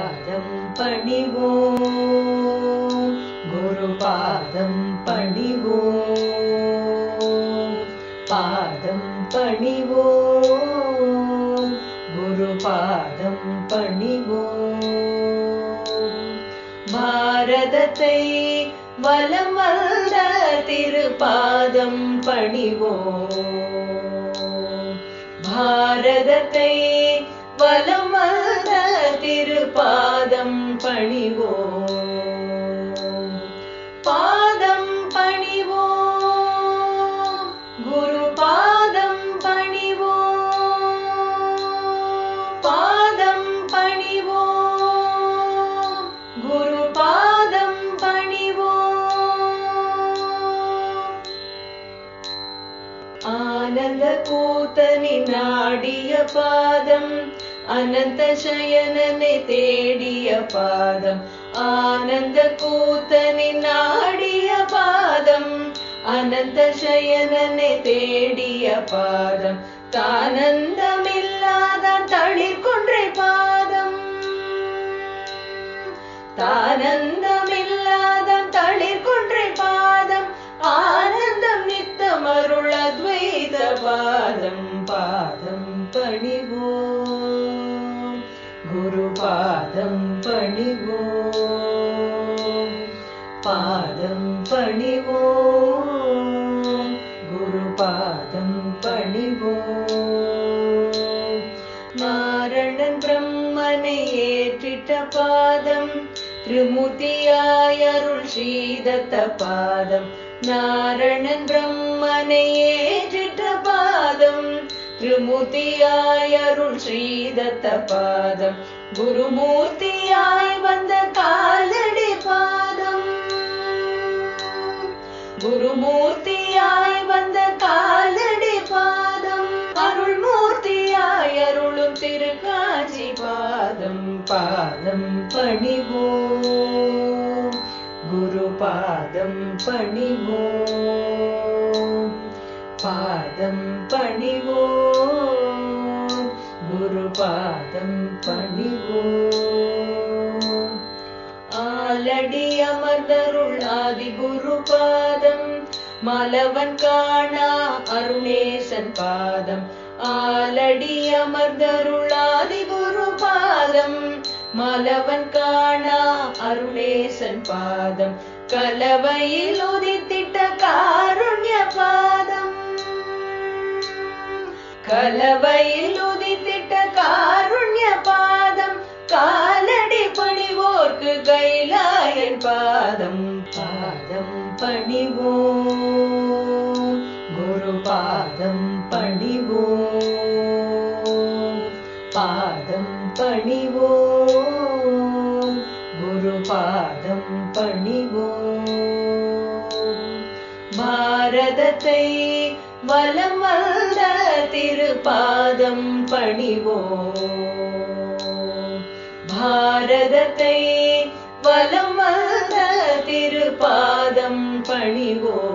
பாதம் பணிவோம் குரு பாதம் பணிவோம் பாதம் பணிவோம் குரு பாதம் பணிவோம் பாரதத்தை வலம் வந்த திருப்பாதம் பணிவோம் பாரதத்தை வலம் வந்த திருப்பாதம் பணிவோம் பாதம் பணிவோம் குரு பாதம் பணிவோம் பாதம் பணிவோம் குரு பாதம் பணிவோம் ஆனந்த கூத்தனின் நாடிய பாதம் அனந்த சயனனை தேடிய பாதம் ஆனந்த கூத்தனின் நாடிய பாதம் அனந்த சயனனை தேடிய பாதம் தானந்தமில்லாத தளிர்கொன்றை பாதம் தானந்தமில்லாத தளிர்கொன்றை பாதம் ஆனந்தம் நித்தமருள் அத்வைத பாதம் பாதம் பணிவோம் குரு பாதம் பணிவோம் பாதம் பணிவோம் குரு பாதம் பணிவோம் நாரணன் பிரம்மனை ஏற்றிட்ட பாதம் திருமூர்த்தியாய் அருள் ஸ்ரீதத்த பாதம் நாரணன் பிரம்மனை ஏற்றிட்ட பாதம் திருமூர்த்தியாய் அருள் ஸ்ரீதத்த பாதம் குருமூர்த்தியாய் வந்த காலடி பாதம் குருமூர்த்தியாய் வந்த காலடி பாதம் அருள்மூர்த்தியாய் அருளும் திருக்காட்சி பாதம் பாதம் பணிவோம் குரு பாதம் பணிவோம் பாதம் பணிவோம் குரு பாதம் பணிவோம் ஆலடி அமர்ந்தருள் ஆதி குரு பாதம் மலவன் காணா அருணேசன் பாதம் ஆலடி அமர்ந்தருள் ஆதி குரு பாதம் மலவன் காணா அருணேசன் பாதம் கலவையில் உதித்திட்ட காருண்ய பாதம் கலவையில் உதித்திட்ட காருண்ய பாதம் காலடி பணிவோர்க்கு கைலாயன் பாதம் பாதம் பணிவோம் குரு பாதம் பணிவோம் பாதம் பணிவோம் குரு பாதம் பணிவோம் பாரதத்தை வலம் வந்த திருப்பாதம் பணிவோம் பாரதத்தை வலம் வந்த திருப்பாதம் பணிவோம்